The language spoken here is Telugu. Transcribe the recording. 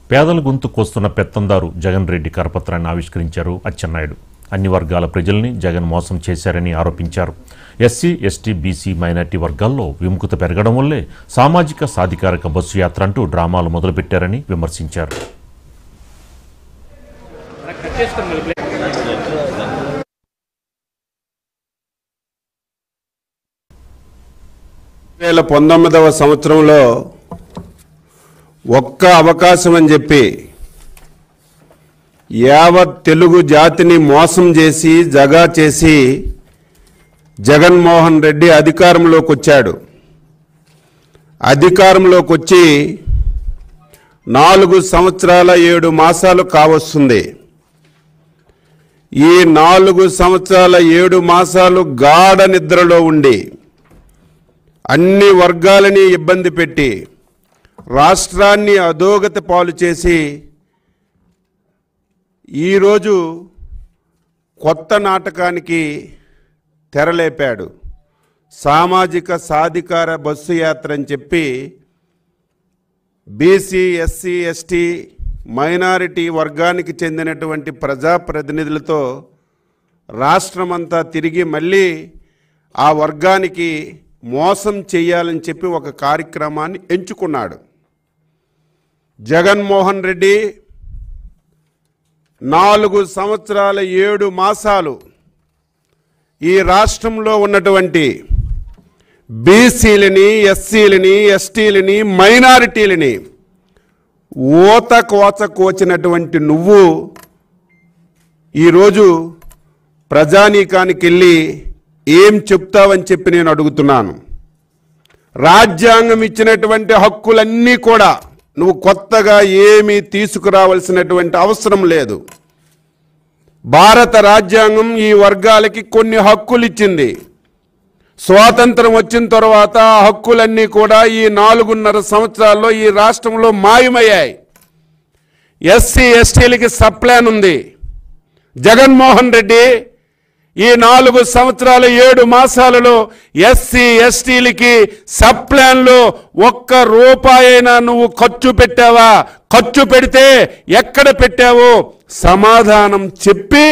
పేదల గొంతు కోస్తున్న పెత్తందారు జగన్ రెడ్డి కరపత్రాన్ని ఆవిష్కరించారు అచ్చెన్నాయుడు అన్ని వర్గాల ప్రజల్ని జగన్ మోసం చేశారని ఆరోపించారు ఎస్సీ ఎస్టీ బీసీ మైనార్టీ వర్గాల్లో విముఖత పెరగడం వల్లే సామాజిక సాధికారక బస్సు యాత్ర అంటూ డ్రామాలు మొదలుపెట్టారని విమర్శించారు వేల పంతొమ్మిదవ సంవత్సరంలో ఒక్క అవకాశం అని చెప్పి యావత్ తెలుగు జాతిని మోసం చేసి జగా చేసి జగన్మోహన్ రెడ్డి అధికారంలోకి వచ్చాడు అధికారంలోకి వచ్చి నాలుగు సంవత్సరాల ఏడు మాసాలు కావస్తుంది ఈ నాలుగు సంవత్సరాల ఏడు మాసాలు గాఢ నిద్రలో ఉండి అన్ని వర్గాలని ఇబ్బంది పెట్టి రాష్ట్రాన్ని అధోగతి పాలు చేసి ఈరోజు కొత్త నాటకానికి తెరలేపాడు సామాజిక సాధికార బస్సు యాత్ర అని చెప్పి బీసీ ఎస్సీ ఎస్టీ మైనారిటీ వర్గానికి చెందినటువంటి ప్రజాప్రతినిధులతో రాష్ట్రమంతా తిరిగి మళ్ళీ ఆ వర్గానికి మోసం చేయాలని చెప్పి ఒక కార్యక్రమాన్ని ఎంచుకున్నాడు జగన్మోహన్ రెడ్డి నాలుగు సంవత్సరాల ఏడు మాసాలు ఈ రాష్ట్రంలో ఉన్నటువంటి బీసీలని ఎస్సీలని ఎస్టీలని మైనారిటీలని ఓత కోచ కోచినటువంటి నువ్వు ఈరోజు ప్రజానీకానికి వెళ్ళి ఏం చెప్తావని చెప్పి నేను అడుగుతున్నాను రాజ్యాంగం ఇచ్చినటువంటి హక్కులన్నీ కూడా నువ్వు కొత్తగా ఏమీ తీసుకురావాల్సినటువంటి అవసరం లేదు భారత రాజ్యాంగం ఈ వర్గాలకి కొన్ని హక్కులు ఇచ్చింది స్వాతంత్రం వచ్చిన తర్వాత ఆ హక్కులన్నీ కూడా ఈ నాలుగున్నర సంవత్సరాల్లో ఈ రాష్ట్రంలో మాయమయ్యాయి ఎస్సీ ఎస్టీలకి సప్లాన్ ఉంది జగన్మోహన్ రెడ్డి ఈ నాలుగు సంవత్సరాల ఏడు మాసాలలో ఎస్సీ ఎస్టీలకి సప్లాన్లో ఒక్క రూపాయైనా నువ్వు ఖర్చు పెట్టావా ఖర్చు పెడితే ఎక్కడ పెట్టావో సమాధానం చెప్పి